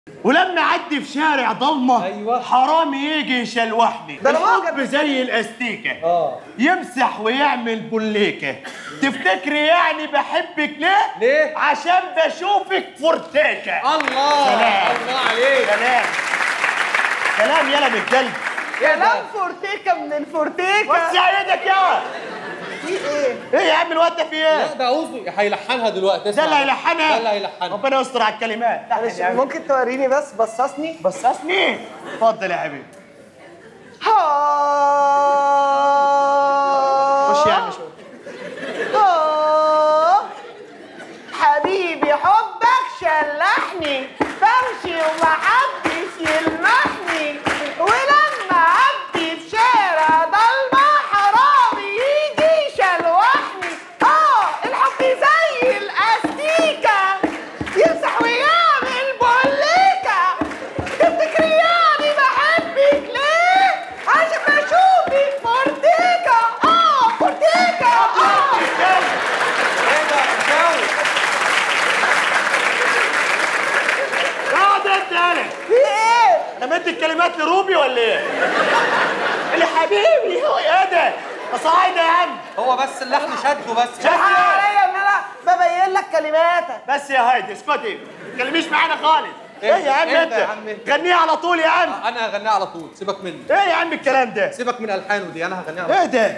ولما اعدي في شارع ضلمه أيوة. حرامي يجي يشلوحني ده أنا الحب معجب. زي الاستيكه اه يمسح ويعمل بوليكه تفتكري يعني بحبك ليه؟ ليه؟ عشان بشوفك فرتاكه الله سلام. الله عليك سلام سلام يلا من القلب كلام فورتيكا من الفورتيكا وسع ايدك يا في ايه؟ ايه يا عم الواد ده في ايه؟ لا ده عاوزه هيلحنها دلوقتي ده اسمع. اللي هيلحنها ده اللي هيلحنها ربنا يستر على الكلمات معلش ممكن توريني بس بصصني بصصني اتفضل يا حبيبي خش يا عم شويه آه. حبيبي حبك شلحني بمشي ومحدش يلمحني ولما عدي في شارع ضلمة حرامي يجي يشلوحني اه الحب زي الاستيكة يمسح ويعمل بوليكة تفتكري يعني بحبك ليه؟ عشان بشوفك فورتيكا اه فورتيكا اه ايه ده جو اقعد انت يالا في ايه؟ انا مدي الكلمات لروبي ولا ايه؟ اللي حبيبي هو ايه ده؟ قصايدة يا عم هو بس اللحن شده بس شد حق ايه؟ عليا ان انا ببين لك كلماتك بس يا هايدي اسكتي ما تكلميش معانا خالص ايه إيه يا عم إيه انت؟ ده يا عم إنت؟ غنيها على طول يا عم انا هغنيها على طول سيبك مني ايه يا عم الكلام ده؟ سيبك من الحانه دي انا هغنيها على ايه ده؟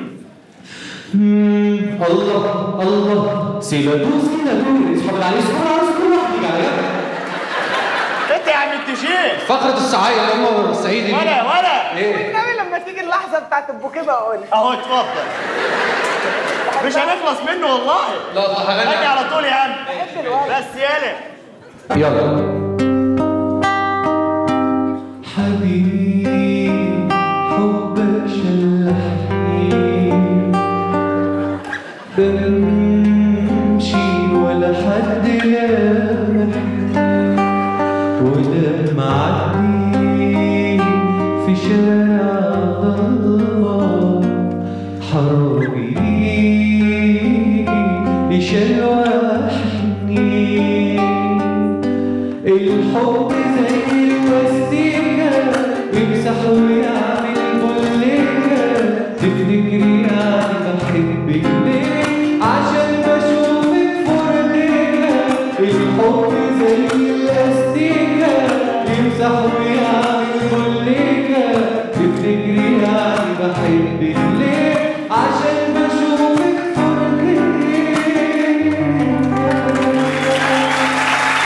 الله الله سيلادوس كده دول اصحاب العريس كل عروس كل واحد يجي على جنب انت يا عم التشيخ فقرة السعايد اللي هم الصعيدي ولا ولا ايه والنبي لما تيجي اللحظه بتاعت البوكيه بقول اهو اتفضل مش هنخلص منه والله لا ده غني هغني على طول يا عم بحب الوقت بس يالا يلا حبيبي حبك شلحني بمشي ولا حد لامحني ولما عدي في شارع ضلمة حرامي يشلوحني الحب زي الوسيلة يمسح ويعمل